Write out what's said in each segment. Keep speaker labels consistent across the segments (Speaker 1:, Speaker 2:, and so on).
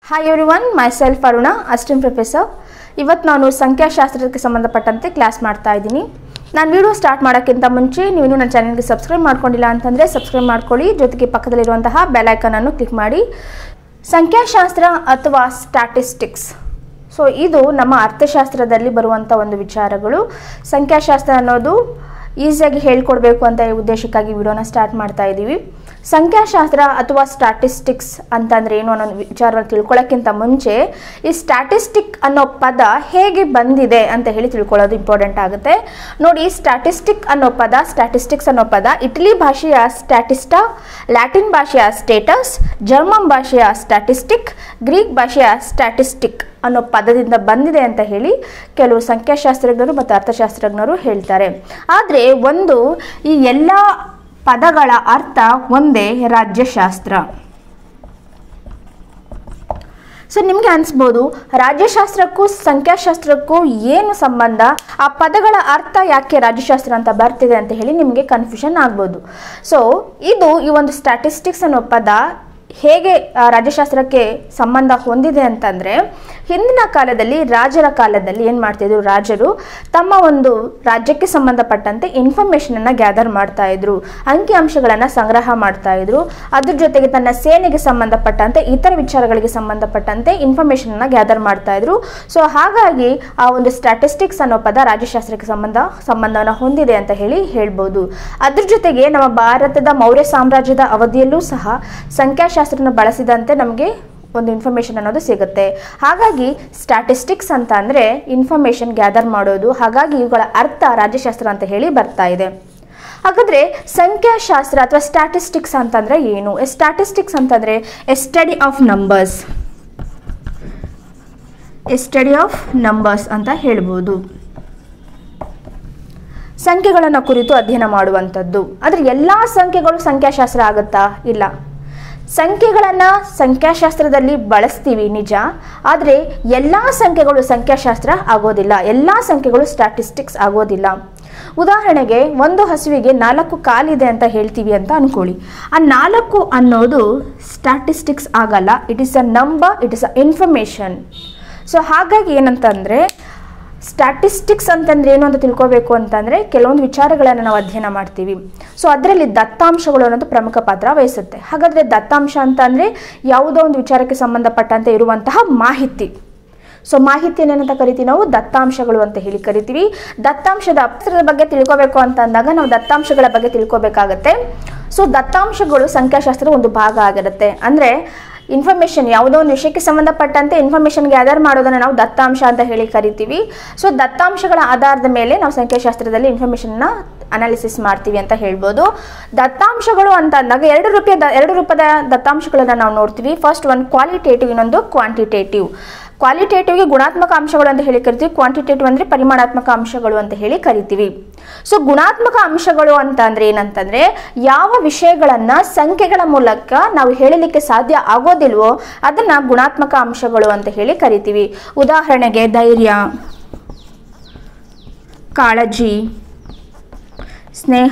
Speaker 1: hi everyone myself Aruna assistant professor ಇವತ್ತು ನಾನು ಸಂಖ್ಯಾಶಾಸ್ತ್ರಕ್ಕೆ ಸಂಬಂಧಪಟ್ಟಂತೆ ಕ್ಲಾಸ್ ಮಾಡ್ತಾ ಇದ್ದೀನಿ ನಾನು ವಿಡಿಯೋ ಸ್ಟಾರ್ಟ್ ಮಾಡೋಕ್ಕಿಂತ ಮುಂಚೆ ನೀವು ನನ್ನ ಚಾನಲ್ಗೆ ಸಬ್ಸ್ಕ್ರೈಬ್ ಮಾಡ್ಕೊಂಡಿಲ್ಲ ಅಂತಂದರೆ ಸಬ್ಸ್ಕ್ರೈಬ್ ಮಾಡ್ಕೊಳ್ಳಿ ಜೊತೆಗೆ ಪಕ್ಕದಲ್ಲಿರುವಂತಹ ಬೆಲ್ ಐಕನನ್ನು ಕ್ಲಿಕ್ ಮಾಡಿ ಸಂಖ್ಯಾಶಾಸ್ತ್ರ ಅಥವಾ ಸ್ಟ್ಯಾಟಿಸ್ಟಿಕ್ಸ್ ಸೊ ಇದು ನಮ್ಮ ಅರ್ಥಶಾಸ್ತ್ರದಲ್ಲಿ ಬರುವಂಥ ಒಂದು ವಿಚಾರಗಳು ಸಂಖ್ಯಾಶಾಸ್ತ್ರ ಅನ್ನೋದು ಈಸಿಯಾಗಿ ಹೇಳ್ಕೊಡ್ಬೇಕು ಅಂತ ಈ ಉದ್ದೇಶಕ್ಕಾಗಿ ವಿಡಿಯೋನ ಸ್ಟಾರ್ಟ್ ಮಾಡ್ತಾ ಇದ್ದೀವಿ ಸಂಖ್ಯಾಶಾಸ್ತ್ರ ಅಥವಾ ಸ್ಟ್ಯಾಟಿಸ್ಟಿಕ್ಸ್ ಅಂತಂದ್ರೆ ಏನು ಅನ್ನೋ ವಿಚಾರವನ್ನು ತಿಳ್ಕೊಳ್ಳೋಕ್ಕಿಂತ ಮುಂಚೆ ಈ ಸ್ಟ್ಯಾಟಿಸ್ಟಿಕ್ ಅನ್ನೋ ಪದ ಹೇಗೆ ಬಂದಿದೆ ಅಂತ ಹೇಳಿ ತಿಳ್ಕೊಳ್ಳೋದು ಇಂಪಾರ್ಟೆಂಟ್ ಆಗುತ್ತೆ ನೋಡಿ ಸ್ಟ್ಯಾಟಿಸ್ಟಿಕ್ ಅನ್ನೋ ಪದ ಸ್ಟ್ಯಾಟಿಸ್ಟಿಕ್ಸ್ ಅನ್ನೋ ಪದ ಇಟಲಿ ಭಾಷೆಯ ಸ್ಟ್ಯಾಟಿಸ್ಟಾ ಲ್ಯಾಟಿನ್ ಭಾಷೆಯ ಸ್ಟೇಟಸ್ ಜರ್ಮನ್ ಭಾಷೆಯ ಸ್ಟ್ಯಾಟಿಸ್ಟಿಕ್ ಗ್ರೀಕ್ ಭಾಷೆಯ ಸ್ಟ್ಯಾಟಿಸ್ಟಿಕ್ ಅನ್ನೋ ಪದದಿಂದ ಬಂದಿದೆ ಅಂತ ಹೇಳಿ ಕೆಲವು ಸಂಖ್ಯಾಶಾಸ್ತ್ರಜ್ಞರು ಮತ್ತು ಅರ್ಥಶಾಸ್ತ್ರಜ್ಞರು ಹೇಳ್ತಾರೆ ಆದರೆ ಒಂದು ಈ ಎಲ್ಲ ಪದಗಳ ಅರ್ಥ ಒಂದೇ ರಾಜ್ಯಶಾಸ್ತ್ರ ಸೊ ನಿಮಗೆ ಅನಿಸ್ಬೋದು ರಾಜ್ಯಶಾಸ್ತ್ರಕ್ಕೂ ಸಂಖ್ಯಾಶಾಸ್ತ್ರಕ್ಕೂ ಏನು ಸಂಬಂಧ ಆ ಪದಗಳ ಅರ್ಥ ಯಾಕೆ ರಾಜ್ಯಶಾಸ್ತ್ರ ಅಂತ ಬರ್ತಿದೆ ಅಂತ ಹೇಳಿ ನಿಮಗೆ ಕನ್ಫ್ಯೂಷನ್ ಆಗ್ಬೋದು ಸೊ ಇದು ಈ ಒಂದು ಸ್ಟ್ಯಾಟಿಸ್ಟಿಕ್ಸ್ ಅನ್ನೋ ಪದ ಹೇಗೆ ಆ, ರಾಜ್ಯಶಾಸ್ತ್ರಕ್ಕೆ ಸಂಬಂಧ ಹೊಂದಿದೆ ಅಂತಂದರೆ ಹಿಂದಿನ ಕಾಲದಲ್ಲಿ ರಾಜರ ಕಾಲದಲ್ಲಿ ಏನು ಮಾಡ್ತಿದ್ರು ರಾಜರು ತಮ್ಮ ಒಂದು ರಾಜ್ಯಕ್ಕೆ ಸಂಬಂಧಪಟ್ಟಂತೆ ಇನ್ಫಾರ್ಮೇಷನನ್ನು ಗ್ಯಾದರ್ ಮಾಡ್ತಾ ಇದ್ರು ಅಂಕಿಅಂಶಗಳನ್ನು ಸಂಗ್ರಹ ಮಾಡ್ತಾ ಇದ್ರು ಅದ್ರ ಜೊತೆಗೆ ತನ್ನ ಸೇನೆಗೆ ಸಂಬಂಧಪಟ್ಟಂತೆ ಇತರ ವಿಚಾರಗಳಿಗೆ ಸಂಬಂಧಪಟ್ಟಂತೆ ಇನ್ಫಾರ್ಮೇಷನನ್ನು ಗ್ಯಾದರ್ ಮಾಡ್ತಾ ಇದ್ರು ಸೊ ಹಾಗಾಗಿ ಆ ಒಂದು ಸ್ಟ್ಯಾಟಿಸ್ಟಿಕ್ಸ್ ಅನ್ನೋ ಪದ ರಾಜ್ಯಶಾಸ್ತ್ರಕ್ಕೆ ಸಂಬಂಧ ಸಂಬಂಧವನ್ನು ಹೊಂದಿದೆ ಅಂತ ಹೇಳಿ ಹೇಳ್ಬೋದು ಅದ್ರ ಜೊತೆಗೆ ನಮ್ಮ ಭಾರತದ ಮೌರ್ಯ ಸಾಮ್ರಾಜ್ಯದ ಅವಧಿಯಲ್ಲೂ ಸಹ ಸಂಖ್ಯಾಶಾಸ್ತ್ರನ ಬಳಸಿದಂತೆ ನಮಗೆ ಒಂದು ಇನ್ಫಾರ್ಮೇಷನ್ ಅನ್ನೋದು ಸಿಗುತ್ತೆ ಹಾಗಾಗಿ ಸ್ಟ್ಯಾಟಿಸ್ಟಿಕ್ಸ್ ಅಂತ ಅಂದರೆ ಇನ್ಫಾರ್ಮೇಷನ್ ಗ್ಯಾದರ್ ಮಾಡೋದು ಹಾಗಾಗಿ ಇವುಗಳ ಅರ್ಥ ರಾಜ್ಯಶಾಸ್ತ್ರ ಅಂತ ಹೇಳಿ ಬರ್ತಾ ಇದೆ ಹಾಗಾದರೆ ಸಂಖ್ಯಾಶಾಸ್ತ್ರ ಅಥವಾ ಸ್ಟ್ಯಾಟಿಸ್ಟಿಕ್ಸ್ ಅಂತಂದರೆ ಏನು ಸ್ಟ್ಯಾಟಿಸ್ಟಿಕ್ಸ್ ಅಂತಂದರೆ a study of numbers a study of numbers ಅಂತ ಹೇಳ್ಬೋದು ಸಂಖ್ಯೆಗಳನ್ನು ಕುರಿತು ಅಧ್ಯಯನ ಮಾಡುವಂಥದ್ದು ಆದರೆ ಎಲ್ಲ ಸಂಖ್ಯೆಗಳು ಸಂಖ್ಯಾಶಾಸ್ತ್ರ ಆಗುತ್ತಾ ಇಲ್ಲ ಸಂಖ್ಯೆಗಳನ್ನು ಸಂಖ್ಯಾಶಾಸ್ತ್ರದಲ್ಲಿ ಬಳಸ್ತೀವಿ ನಿಜ ಆದರೆ ಎಲ್ಲ ಸಂಖ್ಯೆಗಳು ಸಂಖ್ಯಾಶಾಸ್ತ್ರ ಆಗೋದಿಲ್ಲ ಎಲ್ಲ ಸಂಖ್ಯೆಗಳು ಸ್ಟ್ಯಾಟಿಸ್ಟಿಕ್ಸ್ ಆಗೋದಿಲ್ಲ ಉದಾಹರಣೆಗೆ ಒಂದು ಹಸುವಿಗೆ ನಾಲ್ಕು ಕಾಲಿದೆ ಅಂತ ಹೇಳ್ತೀವಿ ಅಂತ ಅನ್ಕೊಳ್ಳಿ ಆ ನಾಲ್ಕು ಅನ್ನೋದು ಸ್ಟ್ಯಾಟಿಸ್ಟಿಕ್ಸ್ ಆಗಲ್ಲ it is a number it is a information so ಹಾಗಾಗಿ ಏನಂತಂದರೆ ಸ್ಟ್ಯಾಟಿಸ್ಟಿಕ್ಸ್ ಅಂತಂದ್ರೆ ಏನು ಅಂತ ತಿಳ್ಕೋಬೇಕು ಅಂತಂದರೆ ಕೆಲವೊಂದು ವಿಚಾರಗಳನ್ನು ನಾವು ಅಧ್ಯಯನ ಮಾಡ್ತೀವಿ ಸೊ ಅದರಲ್ಲಿ ದತ್ತಾಂಶಗಳು ಅನ್ನೋದು ಪ್ರಮುಖ ಪಾತ್ರ ವಹಿಸುತ್ತೆ ಹಾಗಾದರೆ ದತ್ತಾಂಶ ಅಂತಂದರೆ ಯಾವುದೋ ಒಂದು ವಿಚಾರಕ್ಕೆ ಸಂಬಂಧಪಟ್ಟಂತೆ ಇರುವಂತಹ ಮಾಹಿತಿ ಸೊ ಮಾಹಿತಿಯನ್ನು ಏನಂತ ಕರಿತೀವಿ ನಾವು ದತ್ತಾಂಶಗಳು ಅಂತ ಹೇಳಿ ಕರಿತೀವಿ ದತ್ತಾಂಶದ ಅಕ್ಷರದ ಬಗ್ಗೆ ತಿಳ್ಕೋಬೇಕು ಅಂತ ಅಂದಾಗ ನಾವು ದತ್ತಾಂಶಗಳ ಬಗ್ಗೆ ತಿಳ್ಕೋಬೇಕಾಗತ್ತೆ ಸೊ ದತ್ತಾಂಶಗಳು ಸಂಖ್ಯಾಶಾಸ್ತ್ರದ ಒಂದು ಭಾಗ ಆಗಿರುತ್ತೆ ಅಂದರೆ ಇನ್ಫಾರ್ಮೇಷನ್ ಯಾವುದೋ ಒಂದು ವಿಷಯಕ್ಕೆ ಸಂಬಂಧಪಟ್ಟಂತೆ ಇನ್ಫಾರ್ಮೇಷನ್ ಗ್ಯಾದರ್ ಮಾಡೋದನ್ನು ನಾವು ದತ್ತಾಂಶ ಅಂತ ಹೇಳಿ ಕರಿತೀವಿ ಸೊ ದತ್ತಾಂಶಗಳ ಆಧಾರದ ಮೇಲೆ ನಾವು ಸಂಖ್ಯಾಶಾಸ್ತ್ರದಲ್ಲಿ ಇನ್ಫಾರ್ಮೇಷನ್ನ ಅನಾಲಿಸಿಸ್ ಮಾಡ್ತೀವಿ ಅಂತ ಹೇಳ್ಬೋದು ದತ್ತಾಂಶಗಳು ಅಂತ ಅಂದಾಗ ಎರಡು ರೂಪಾಯಿ ದ ಎರಡು ರೂಪದ ದತ್ತಾಂಶಗಳನ್ನು ನಾವು ನೋಡ್ತೀವಿ ಫಸ್ಟ್ ಒಂದು ಕ್ವಾಲಿಟೇಟಿವ್ ಇನ್ನೊಂದು ಕ್ವಾಂಟಿಟೇಟಿವ್ ಕ್ವಾಲಿಟೇಟಿವ್ಗೆ ಗುಣಾತ್ಮಕ ಅಂಶಗಳು ಅಂತ ಹೇಳಿ ಕರಿತೀವಿ ಕ್ವಾಂಟಿಟೇಟಿವ್ ಅಂದರೆ ಪರಿಮಾಣಾತ್ಮಕ ಅಂಶಗಳು ಅಂತ ಹೇಳಿ ಕರಿತೀವಿ ಸೊ ಗುಣಾತ್ಮಕ ಅಂಶಗಳು ಅಂತ ಅಂದ್ರೆ ಏನಂತಂದ್ರೆ ಯಾವ ವಿಷಯಗಳನ್ನ ಸಂಖ್ಯೆಗಳ ಮೂಲಕ ನಾವು ಹೇಳಲಿಕ್ಕೆ ಸಾಧ್ಯ ಆಗೋದಿಲ್ವೋ ಅದನ್ನ ಗುಣಾತ್ಮಕ ಅಂಶಗಳು ಅಂತ ಹೇಳಿ ಕರಿತೀವಿ ಉದಾಹರಣೆಗೆ ಧೈರ್ಯ ಕಾಳಜಿ ಸ್ನೇಹ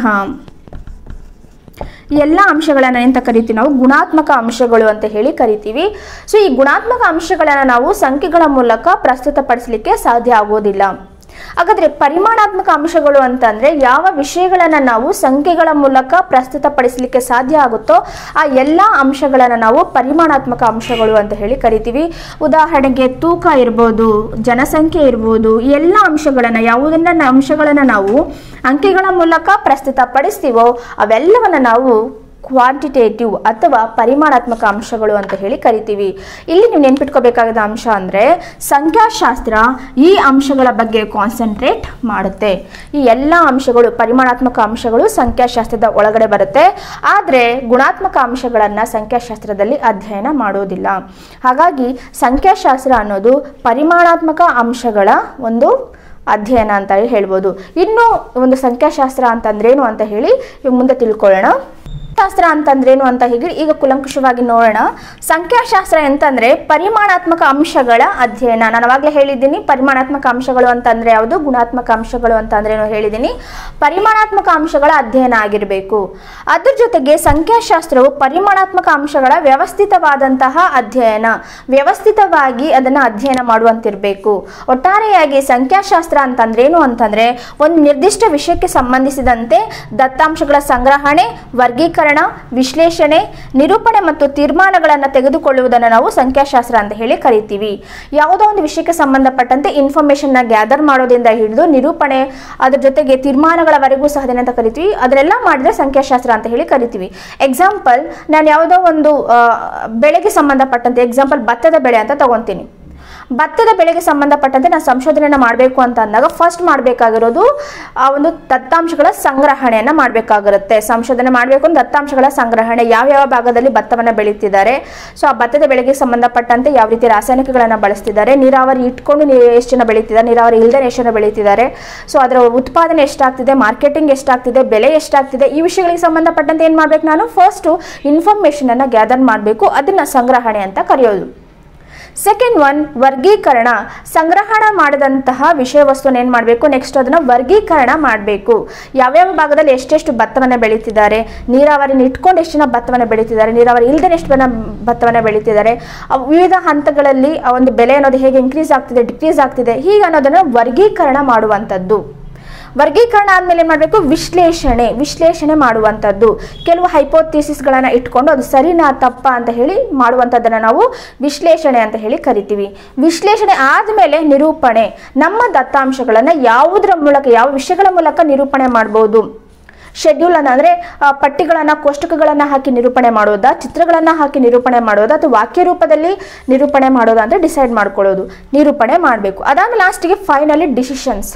Speaker 1: ಈ ಎಲ್ಲ ಅಂಶಗಳನ್ನು ಎಂತ ಕರಿತೀವಿ ನಾವು ಗುಣಾತ್ಮಕ ಅಂಶಗಳು ಅಂತ ಹೇಳಿ ಕರಿತೀವಿ ಸೊ ಈ ಗುಣಾತ್ಮಕ ಅಂಶಗಳನ್ನು ನಾವು ಸಂಖ್ಯೆಗಳ ಮೂಲಕ ಪ್ರಸ್ತುತಪಡಿಸಲಿಕ್ಕೆ ಸಾಧ್ಯ ಆಗೋದಿಲ್ಲ ಹಾಗಾದ್ರೆ ಪರಿಮಾಣಾತ್ಮಕ ಅಂಶಗಳು ಅಂತಂದ್ರೆ ಯಾವ ವಿಷಯಗಳನ್ನು ನಾವು ಸಂಖ್ಯೆಗಳ ಮೂಲಕ ಪ್ರಸ್ತುತಪಡಿಸಲಿಕ್ಕೆ ಸಾಧ್ಯ ಆಗುತ್ತೋ ಆ ಎಲ್ಲ ಅಂಶಗಳನ್ನು ನಾವು ಪರಿಮಾಣಾತ್ಮಕ ಅಂಶಗಳು ಅಂತ ಹೇಳಿ ಕರಿತೀವಿ ಉದಾಹರಣೆಗೆ ತೂಕ ಇರ್ಬೋದು ಜನಸಂಖ್ಯೆ ಇರ್ಬೋದು ಈ ಎಲ್ಲ ಅಂಶಗಳನ್ನು ಯಾವುದನ್ನ ಅಂಶಗಳನ್ನು ನಾವು ಅಂಕೆಗಳ ಮೂಲಕ ಪ್ರಸ್ತುತಪಡಿಸ್ತೀವೋ ಅವೆಲ್ಲವನ್ನು ನಾವು ಕ್ವಾಂಟಿಟೇಟಿವ್ ಅಥವಾ ಪರಿಮಾಣಾತ್ಮಕ ಅಂಶಗಳು ಅಂತ ಹೇಳಿ ಕರಿತೀವಿ ಇಲ್ಲಿ ನೀವು ನೆನ್ಪಿಟ್ಕೋಬೇಕಾದ ಅಂಶ ಅಂದರೆ ಸಂಖ್ಯಾಶಾಸ್ತ್ರ ಈ ಅಂಶಗಳ ಬಗ್ಗೆ ಕಾನ್ಸಂಟ್ರೇಟ್ ಮಾಡುತ್ತೆ ಈ ಎಲ್ಲ ಅಂಶಗಳು ಪರಿಮಾಣಾತ್ಮಕ ಅಂಶಗಳು ಸಂಖ್ಯಾಶಾಸ್ತ್ರದ ಒಳಗಡೆ ಬರುತ್ತೆ ಆದರೆ ಗುಣಾತ್ಮಕ ಅಂಶಗಳನ್ನು ಸಂಖ್ಯಾಶಾಸ್ತ್ರದಲ್ಲಿ ಅಧ್ಯಯನ ಮಾಡೋದಿಲ್ಲ ಹಾಗಾಗಿ ಸಂಖ್ಯಾಶಾಸ್ತ್ರ ಅನ್ನೋದು ಪರಿಮಾಣಾತ್ಮಕ ಅಂಶಗಳ ಒಂದು ಅಧ್ಯಯನ ಅಂತ ಹೇಳಿ ಹೇಳ್ಬೋದು ಇನ್ನು ಒಂದು ಸಂಖ್ಯಾಶಾಸ್ತ್ರ ಅಂತಂದ್ರೇನು ಅಂತ ಹೇಳಿ ಇವಾಗ ಮುಂದೆ ತಿಳ್ಕೊಳ್ಳೋಣ ಶಾಸ್ತ್ರ ಅಂತಂದ್ರೇನು ಅಂತ ಹೇಳಿ ಈಗ ಕುಲಂಕುಷವಾಗಿ ನೋಡೋಣ ಸಂಖ್ಯಾಶಾಸ್ತ್ರ ಅಂತಂದ್ರೆ ಪರಿಮಾಣಾತ್ಮಕ ಅಂಶಗಳ ಅಧ್ಯಯನ ನಾನು ಅವಾಗಲೇ ಹೇಳಿದ್ದೀನಿ ಪರಿಮಾಣಾತ್ಮಕ ಅಂಶಗಳು ಅಂತಂದ್ರೆ ಯಾವುದು ಗುಣಾತ್ಮಕ ಅಂಶಗಳು ಅಂತಂದ್ರೇನು ಹೇಳಿದ್ದೀನಿ ಪರಿಮಾಣಾತ್ಮಕ ಅಂಶಗಳ ಅಧ್ಯಯನ ಆಗಿರಬೇಕು ಅದ್ರ ಜೊತೆಗೆ ಸಂಖ್ಯಾಶಾಸ್ತ್ರವು ಪರಿಮಾಣಾತ್ಮಕ ಅಂಶಗಳ ವ್ಯವಸ್ಥಿತವಾದಂತಹ ಅಧ್ಯಯನ ವ್ಯವಸ್ಥಿತವಾಗಿ ಅದನ್ನು ಅಧ್ಯಯನ ಮಾಡುವಂತಿರಬೇಕು ಒಟ್ಟಾರೆಯಾಗಿ ಸಂಖ್ಯಾಶಾಸ್ತ್ರ ಅಂತಂದ್ರೇನು ಅಂತಂದ್ರೆ ಒಂದು ನಿರ್ದಿಷ್ಟ ವಿಷಯಕ್ಕೆ ಸಂಬಂಧಿಸಿದಂತೆ ದತ್ತಾಂಶಗಳ ಸಂಗ್ರಹಣೆ ವರ್ಗೀಕರಣ ವಿಶ್ಲೇಷಣೆ ನಿರೂಪಣೆ ಮತ್ತು ತೀರ್ಮಾನಗಳನ್ನು ತೆಗೆದುಕೊಳ್ಳುವುದನ್ನು ನಾವು ಸಂಖ್ಯಾಶಾಸ್ತ್ರ ಅಂತ ಹೇಳಿ ಕರಿತೀವಿ ಯಾವುದೋ ಒಂದು ವಿಷಯಕ್ಕೆ ಸಂಬಂಧಪಟ್ಟಂತೆ ಇನ್ಫಾರ್ಮೇಷನ್ನ ಗ್ಯಾದರ್ ಮಾಡೋದ್ರಿಂದ ಹಿಡಿದು ನಿರೂಪಣೆ ಅದ್ರ ಜೊತೆಗೆ ತೀರ್ಮಾನಗಳವರೆಗೂ ಸಹ ಅಂತ ಕರಿತೀವಿ ಅದನ್ನೆಲ್ಲ ಮಾಡಿದ್ರೆ ಸಂಖ್ಯಾಶಾಸ್ತ್ರ ಅಂತ ಹೇಳಿ ಕರಿತೀವಿ ಎಕ್ಸಾಂಪಲ್ ನಾನು ಯಾವುದೋ ಒಂದು ಆ, ಬೆಳೆಗೆ ಸಂಬಂಧಪಟ್ಟಂತೆ ಎಕ್ಸಾಂಪಲ್ ಭತ್ತದ ಬೆಳೆ ಅಂತ ತಗೊತೀನಿ ಭತ್ತದ ಬೆಳೆಗೆ ಸಂಬಂಧಪಟ್ಟಂತೆ ನಾನು ಸಂಶೋಧನೆಯನ್ನು ಮಾಡಬೇಕು ಅಂತ ಅಂದಾಗ ಫಸ್ಟ್ ಮಾಡಬೇಕಾಗಿರೋದು ಆ ಒಂದು ದತ್ತಾಂಶಗಳ ಸಂಗ್ರಹಣೆಯನ್ನು ಮಾಡಬೇಕಾಗಿರುತ್ತೆ ಸಂಶೋಧನೆ ಮಾಡಬೇಕು ಅಂದ್ರೆ ದತ್ತಾಂಶಗಳ ಸಂಗ್ರಹಣೆ ಯಾವ ಯಾವ ಭಾಗದಲ್ಲಿ ಭತ್ತವನ್ನು ಬೆಳೀತಿದ್ದಾರೆ ಸೊ ಆ ಭತ್ತದ ಬೆಳೆಗೆ ಸಂಬಂಧಪಟ್ಟಂತೆ ಯಾವ ರೀತಿ ರಾಸಾಯನಿಕಗಳನ್ನು ಬಳಸ್ತಿದ್ದಾರೆ ನೀರಾವರಿ ಇಟ್ಕೊಂಡು ನೀ ಎಷ್ಟು ಜನ ಬೆಳೀತಿದ್ದಾರೆ ನೀರಾವರಿ ಇಲ್ಲದೆ ಎಷ್ಟು ಜನ ಬೆಳೀತಿದ್ದಾರೆ ಸೊ ಅದರ ಉತ್ಪಾದನೆ ಎಷ್ಟಾಗ್ತಿದೆ ಮಾರ್ಕೆಟಿಂಗ್ ಎಷ್ಟಾಗ್ತಿದೆ ಬೆಲೆ ಎಷ್ಟಾಗ್ತಿದೆ ಈ ವಿಷಯಗಳಿಗೆ ಸಂಬಂಧಪಟ್ಟಂತೆ ಏನು ಮಾಡಬೇಕು ನಾನು ಫಸ್ಟು ಇನ್ಫಾರ್ಮೇಷನನ್ನು ಗ್ಯಾದರ್ ಮಾಡಬೇಕು ಅದನ್ನು ಸಂಗ್ರಹಣೆ ಅಂತ ಕರೆಯೋದು ಸೆಕೆಂಡ್ ಒನ್ ವರ್ಗೀಕರಣ ಸಂಗ್ರಹಣ ಮಾಡಿದಂತಹ ವಿಷಯ ವಸ್ತುವನ್ನು ಏನು ಮಾಡಬೇಕು ನೆಕ್ಸ್ಟ್ ಅದನ್ನು ವರ್ಗೀಕರಣ ಮಾಡಬೇಕು ಯಾವ್ಯಾವ ಭಾಗದಲ್ಲಿ ಎಷ್ಟೆಷ್ಟು ಭತ್ತವನ್ನು ಬೆಳೀತಿದ್ದಾರೆ ನೀರಾವರಿನ ಇಟ್ಕೊಂಡು ಎಷ್ಟು ಜನ ಭತ್ತವನ್ನು ಬೆಳೀತಿದ್ದಾರೆ ನೀರಾವರಿ ಇಲ್ಲದೆ ಎಷ್ಟು ಜನ ಭತ್ತವನ್ನು ಬೆಳೀತಿದ್ದಾರೆ ಅವ್ ವಿವಿಧ ಹಂತಗಳಲ್ಲಿ ಆ ಒಂದು ಬೆಲೆ ಅನ್ನೋದು ಹೇಗೆ ಇನ್ಕ್ರೀಸ್ ಆಗ್ತಿದೆ ಡಿಕ್ರೀಸ್ ಆಗ್ತಿದೆ ಹೀಗೆ ಅನ್ನೋದನ್ನು ವರ್ಗೀಕರಣ ಮಾಡುವಂಥದ್ದು ವರ್ಗೀಕರಣ ಆದಮೇಲೆ ಏನು ಮಾಡಬೇಕು ವಿಶ್ಲೇಷಣೆ ವಿಶ್ಲೇಷಣೆ ಮಾಡುವಂಥದ್ದು ಕೆಲವು ಹೈಪೋಥಿಸಿಸ್ಗಳನ್ನು ಇಟ್ಕೊಂಡು ಅದು ಸರಿನಾ ತಪ್ಪ ಅಂತ ಹೇಳಿ ಮಾಡುವಂಥದ್ದನ್ನು ನಾವು ವಿಶ್ಲೇಷಣೆ ಅಂತ ಹೇಳಿ ಕರಿತೀವಿ ವಿಶ್ಲೇಷಣೆ ಆದಮೇಲೆ ನಿರೂಪಣೆ ನಮ್ಮ ದತ್ತಾಂಶಗಳನ್ನು ಯಾವುದರ ಮೂಲಕ ಯಾವ ವಿಷಯಗಳ ಮೂಲಕ ನಿರೂಪಣೆ ಮಾಡ್ಬೋದು ಶೆಡ್ಯೂಲ್ ಅನ್ನ ಅಂದರೆ ಪಟ್ಟಿಗಳನ್ನು ಕೋಷ್ಟಕಗಳನ್ನು ಹಾಕಿ ನಿರೂಪಣೆ ಮಾಡೋದಾ ಚಿತ್ರಗಳನ್ನು ಹಾಕಿ ನಿರೂಪಣೆ ಮಾಡೋದಾ ಅಥವಾ ವಾಕ್ಯ ರೂಪದಲ್ಲಿ ನಿರೂಪಣೆ ಮಾಡೋದಾ ಅಂತ ಡಿಸೈಡ್ ಮಾಡ್ಕೊಳ್ಳೋದು ನಿರೂಪಣೆ ಮಾಡಬೇಕು ಅದಾದ್ಮೇಲೆ ಲಾಸ್ಟಿಗೆ ಫೈನಲಿ ಡಿಸಿಷನ್ಸ್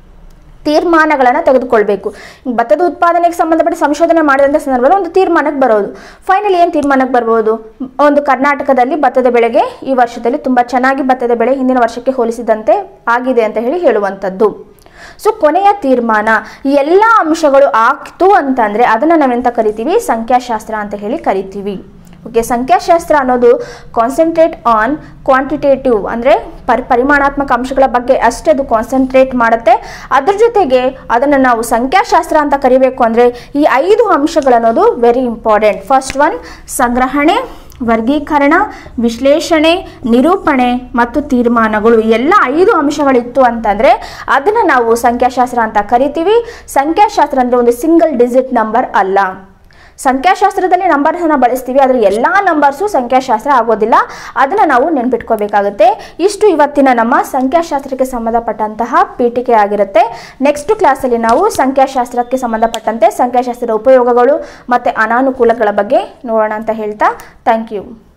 Speaker 1: ತೀರ್ಮಾನಗಳನ್ನು ತೆಗೆದುಕೊಳ್ಬೇಕು ಈಗ ಭತ್ತದ ಉತ್ಪಾದನೆಗೆ ಸಂಬಂಧಪಟ್ಟ ಸಂಶೋಧನೆ ಮಾಡಿದಂಥ ಸಂದರ್ಭದಲ್ಲಿ ಒಂದು ತೀರ್ಮಾನಕ್ಕೆ ಬರೋದು ಫೈನಲ್ ಏನು ತೀರ್ಮಾನಕ್ಕೆ ಬರ್ಬೋದು ಒಂದು ಕರ್ನಾಟಕದಲ್ಲಿ ಭತ್ತದ ಬೆಳೆಗೆ ಈ ವರ್ಷದಲ್ಲಿ ತುಂಬ ಚೆನ್ನಾಗಿ ಭತ್ತದ ಬೆಳೆ ಹಿಂದಿನ ವರ್ಷಕ್ಕೆ ಹೋಲಿಸಿದಂತೆ ಆಗಿದೆ ಅಂತ ಹೇಳಿ ಹೇಳುವಂಥದ್ದು ಸೊ ಕೊನೆಯ ತೀರ್ಮಾನ ಈ ಎಲ್ಲ ಅಂಶಗಳು ಆಗ್ತು ಅಂತಂದರೆ ಅದನ್ನು ನಾವೆಂತ ಕರಿತೀವಿ ಸಂಖ್ಯಾಶಾಸ್ತ್ರ ಅಂತ ಹೇಳಿ ಕರಿತೀವಿ ಓಕೆ ಸಂಖ್ಯಾಶಾಸ್ತ್ರ ಅನ್ನೋದು ಕಾನ್ಸಂಟ್ರೇಟ್ ಆನ್ ಕ್ವಾಂಟಿಟೇಟಿವ್ ಅಂದರೆ ಪರಿ ಪರಿಮಾಣಾತ್ಮಕ ಅಂಶಗಳ ಬಗ್ಗೆ ಅಷ್ಟೇ ಅದು ಕಾನ್ಸಂಟ್ರೇಟ್ ಮಾಡುತ್ತೆ ಅದ್ರ ಜೊತೆಗೆ ಅದನ್ನು ನಾವು ಸಂಖ್ಯಾಶಾಸ್ತ್ರ ಅಂತ ಕರಿಬೇಕು ಅಂದರೆ ಈ ಐದು ಅಂಶಗಳನ್ನೋದು ವೆರಿ ಇಂಪಾರ್ಟೆಂಟ್ ಫಸ್ಟ್ ಒನ್ ಸಂಗ್ರಹಣೆ ವರ್ಗೀಕರಣ ವಿಶ್ಲೇಷಣೆ ನಿರೂಪಣೆ ಮತ್ತು ತೀರ್ಮಾನಗಳು ಎಲ್ಲ ಐದು ಅಂಶಗಳಿತ್ತು ಅಂತಂದರೆ ಅದನ್ನು ನಾವು ಸಂಖ್ಯಾಶಾಸ್ತ್ರ ಅಂತ ಕರಿತೀವಿ ಸಂಖ್ಯಾಶಾಸ್ತ್ರ ಅಂದರೆ ಒಂದು ಸಿಂಗಲ್ ಡಿಜಿಟ್ ನಂಬರ್ ಅಲ್ಲ ಸಂಖ್ಯಾಶಾಸ್ತ್ರದಲ್ಲಿ ನಂಬರ್ಸನ್ನು ಬಳಸ್ತೀವಿ ಆದರೆ ಎಲ್ಲ ನಂಬರ್ಸು ಸಂಖ್ಯಾಶಾಸ್ತ್ರ ಆಗೋದಿಲ್ಲ ಅದನ್ನು ನಾವು ನೆನ್ಪಿಟ್ಕೋಬೇಕಾಗುತ್ತೆ ಇಷ್ಟು ಇವತ್ತಿನ ನಮ್ಮ ಸಂಖ್ಯಾಶಾಸ್ತ್ರಕ್ಕೆ ಸಂಬಂಧಪಟ್ಟಂತಹ ಪೀಠಿಕೆ ಆಗಿರುತ್ತೆ ನೆಕ್ಸ್ಟ್ ಕ್ಲಾಸಲ್ಲಿ ನಾವು ಸಂಖ್ಯಾಶಾಸ್ತ್ರಕ್ಕೆ ಸಂಬಂಧಪಟ್ಟಂತೆ ಸಂಖ್ಯಾಶಾಸ್ತ್ರದ ಉಪಯೋಗಗಳು ಮತ್ತು ಅನಾನುಕೂಲಗಳ ಬಗ್ಗೆ ನೋಡೋಣ ಅಂತ ಹೇಳ್ತಾ ಥ್ಯಾಂಕ್ ಯು